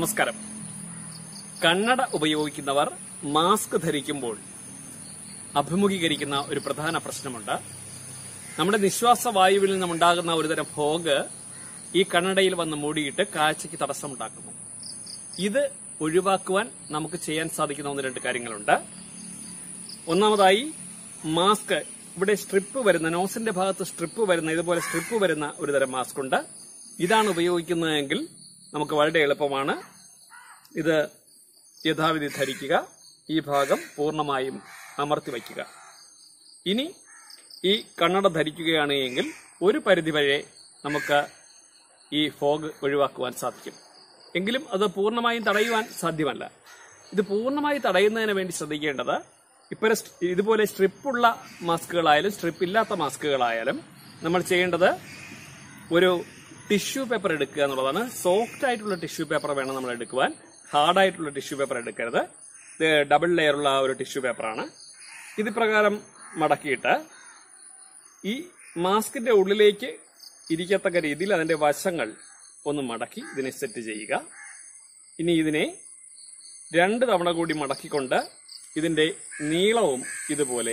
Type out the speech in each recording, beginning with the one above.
നമസ്കാരം കണ്ണട ഉപയോഗിക്കുന്നവർ മാസ്ക് ധരിക്കുമ്പോൾ അഭിമുഖീകരിക്കുന്ന ഒരു പ്രധാന പ്രശ്നമുണ്ട് നമ്മുടെ നിശ്വാസ വായുവിൽ നിന്നുണ്ടാകുന്ന ഒരുതരം ഫോഗ് ഈ കണ്ണടയിൽ വന്ന് മൂടിയിട്ട് കാഴ്ചയ്ക്ക് തടസ്സമുണ്ടാക്കുന്നു ഇത് ഒഴിവാക്കുവാൻ നമുക്ക് ചെയ്യാൻ സാധിക്കുന്ന ഒന്ന് രണ്ട് കാര്യങ്ങളുണ്ട് ഒന്നാമതായി മാസ്ക് ഇവിടെ സ്ട്രിപ്പ് വരുന്ന നോസിന്റെ ഭാഗത്ത് സ്ട്രിപ്പ് വരുന്ന ഇതുപോലെ സ്ട്രിപ്പ് വരുന്ന ഒരു തരം മാസ്ക് ഉണ്ട് ഇതാണ് ഉപയോഗിക്കുന്നതെങ്കിൽ നമുക്ക് വളരെ എളുപ്പമാണ് ഇത് യഥാവിധി ധരിക്കുക ഈ ഭാഗം പൂർണ്ണമായും അമർത്തി വയ്ക്കുക ഇനി ഈ കണ്ണട ധരിക്കുകയാണ് എങ്കിൽ ഒരു പരിധിവരെ നമുക്ക് ഈ ഫോഗ് ഒഴിവാക്കുവാൻ സാധിക്കും എങ്കിലും അത് പൂർണ്ണമായും തടയുവാൻ സാധ്യമല്ല ഇത് പൂർണ്ണമായി തടയുന്നതിന് വേണ്ടി ശ്രദ്ധിക്കേണ്ടത് ഇപ്പൊ ഇതുപോലെ സ്ട്രിപ്പുള്ള മാസ്കുകളായാലും സ്ട്രിപ്പ് ഇല്ലാത്ത മാസ്കുകളായാലും നമ്മൾ ചെയ്യേണ്ടത് ഒരു ടിഷ്യൂ പേപ്പർ എടുക്കുക എന്നുള്ളതാണ് സോഫ്റ്റ് ആയിട്ടുള്ള ടിഷ്യൂ പേപ്പർ വേണം നമ്മൾ എടുക്കുവാൻ ഹാർഡ് ആയിട്ടുള്ള ടിഷ്യൂ പേപ്പർ എടുക്കരുത് ഇത് ഡബിൾ ലെയർ ഉള്ള ഒരു ടിഷ്യൂ പേപ്പറാണ് ഇത് പ്രകാരം മടക്കിയിട്ട് ഈ മാസ്കിന്റെ ഉള്ളിലേക്ക് ഇരിക്കത്തക്ക രീതിയിൽ അതിന്റെ വശങ്ങൾ ഒന്ന് മടക്കി ഇതിനെ സെറ്റ് ചെയ്യുക ഇനി ഇതിനെ രണ്ട് തവണ കൂടി മടക്കിക്കൊണ്ട് ഇതിന്റെ നീളവും ഇതുപോലെ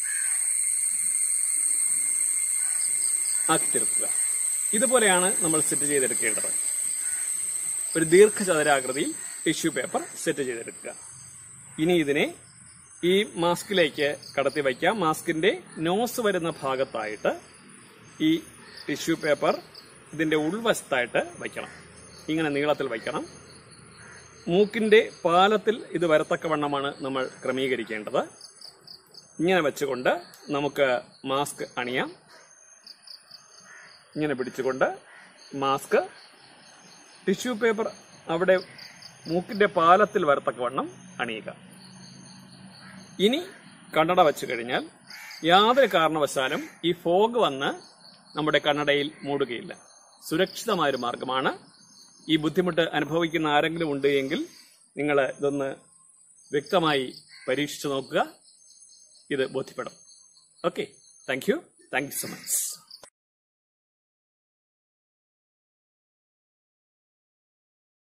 ആക്കി തീർക്കുക ഇതുപോലെയാണ് നമ്മൾ സെറ്റ് ചെയ്തെടുക്കേണ്ടത് ഒരു ദീർഘചതുരാകൃതിയിൽ ടിഷ്യൂ പേപ്പർ സെറ്റ് ചെയ്തെടുക്കുക ഇനി ഇതിനെ ഈ മാസ്കിലേക്ക് കടത്തി വയ്ക്കാം മാസ്കിന്റെ നോസ് വരുന്ന ഭാഗത്തായിട്ട് ഈ ടിഷ്യൂ പേപ്പർ ഇതിന്റെ ഉൾവശത്തായിട്ട് വയ്ക്കണം ഇങ്ങനെ നീളത്തിൽ വയ്ക്കണം മൂക്കിന്റെ പാലത്തിൽ ഇത് വരത്തക്കവണ്ണമാണ് നമ്മൾ ക്രമീകരിക്കേണ്ടത് ഇങ്ങനെ വെച്ചുകൊണ്ട് നമുക്ക് മാസ്ക് അണിയാം ഇങ്ങനെ പിടിച്ചുകൊണ്ട് മാസ്ക് ടിഷ്യൂ പേപ്പർ അവിടെ മൂക്കിന്റെ പാലത്തിൽ വരത്തക്കവണ്ണം അണിയുക ഇനി കണ്ണട വെച്ച് കഴിഞ്ഞാൽ യാതൊരു കാരണവശാലും ഈ ഫോഗ് വന്ന് നമ്മുടെ കണ്ണടയിൽ മൂടുകയില്ല സുരക്ഷിതമായൊരു മാർഗമാണ് ഈ ബുദ്ധിമുട്ട് അനുഭവിക്കുന്ന ആരെങ്കിലും ഉണ്ട് എങ്കിൽ നിങ്ങൾ ഇതൊന്ന് വ്യക്തമായി പരീക്ഷിച്ചു നോക്കുക ഇത് ബോധ്യപ്പെടും okay thank you thank you so much